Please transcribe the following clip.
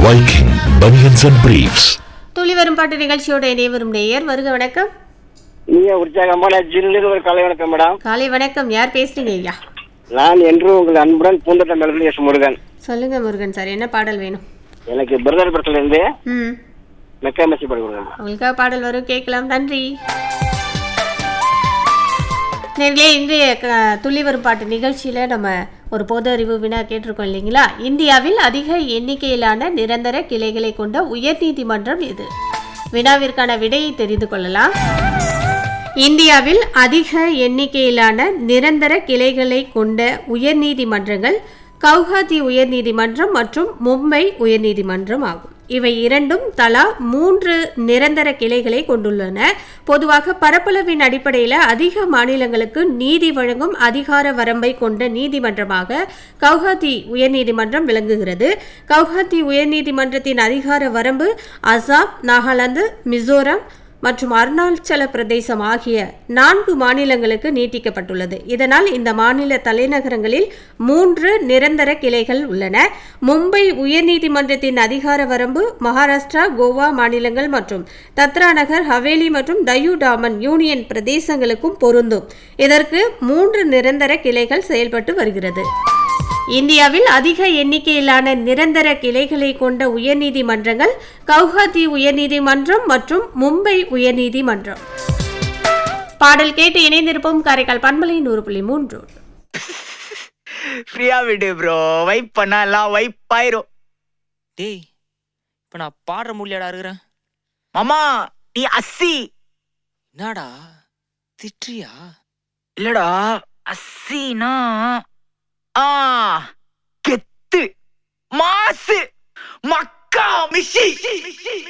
Viking Bunions and Briefs. துளி வரும் பாட்டு நிகழ்ச்சியோட இணைவரும் நேயர் வருக வணக்கம் நீங்க உற்சாகமான ஜில்லுன்னு ஒரு கலை வணக்கம் மேடம் காலை வணக்கம் யார் பேசுறீங்க ஐயா நான் என்றும் உங்கள் அன்புடன் பூந்தோட்டம் மெலடி எஸ் முருகன் சொல்லுங்க முருகன் சார் என்ன பாடல் வேணும் எனக்கு பிரதர் படத்துல இருந்து ம் மெக்காமெசி பாடி கொடுங்க உங்களுக்காக பாடல் வரும் கேட்கலாம் நன்றி நேர்களே இன்றைய க- துள்ளி வரும் பாட்டு நிகழ்ச்சியில் நம்ம ஒரு பொது அறிவு வினா கேட்டிருக்கோம் இல்லைங்களா இந்தியாவில் அதிக எண்ணிக்கையிலான நிரந்தர கிளைகளை கொண்ட உயர்நீதிமன்றம் இது வினாவிற்கான விடையை தெரிந்து கொள்ளலாம் இந்தியாவில் அதிக எண்ணிக்கையிலான நிரந்தர கிளைகளை கொண்ட உயர்நீதிமன்றங்கள் கவுஹாத்தி உயர்நீதிமன்றம் மற்றும் மும்பை உயர்நீதிமன்றம் ஆகும் இவை இரண்டும் தலா மூன்று நிரந்தர கிளைகளை கொண்டுள்ளன பொதுவாக பரப்பளவின் அடிப்படையில் அதிக மாநிலங்களுக்கு நீதி வழங்கும் அதிகார வரம்பை கொண்ட நீதிமன்றமாக கவுஹாத்தி உயர்நீதிமன்றம் விளங்குகிறது கவுஹாத்தி உயர்நீதிமன்றத்தின் அதிகார வரம்பு அசாம் நாகாலாந்து மிசோரம் மற்றும் அருணாச்சல பிரதேசம் ஆகிய நான்கு மாநிலங்களுக்கு நீட்டிக்கப்பட்டுள்ளது இதனால் இந்த மாநில தலைநகரங்களில் மூன்று நிரந்தர கிளைகள் உள்ளன மும்பை உயர்நீதிமன்றத்தின் அதிகார வரம்பு மகாராஷ்டிரா கோவா மாநிலங்கள் மற்றும் தத்ரா நகர் ஹவேலி மற்றும் டயூ டாமன் யூனியன் பிரதேசங்களுக்கும் பொருந்தும் இதற்கு மூன்று நிரந்தர கிளைகள் செயல்பட்டு வருகிறது இந்தியாவில் அதிக எண்ணிக்கையிலான நிரந்தர கிளைகளை கொண்ட உயர்நீதிமன்றங்கள் கவுஹாத்தி உயர்நீதிமன்றம் மற்றும் மும்பை உயர்நீதிமன்றம் பாடல் கேட்டு இணைந்திருப்போம் காரைக்கால் பண்பலை நூறு புள்ளி மூன்று ஃப்ரீயா விடு ப்ரோ வைப் பண்ணா எல்லாம் வைப் ஆயிரும் டேய் இப்ப நான் பாடுற முடியாடா இருக்கிறேன் மாமா நீ அஸ்ஸி என்னடா திட்டுறியா இல்லடா அஸ்ஸினா ஆ கெத்து மாசு மக்கா மிஷி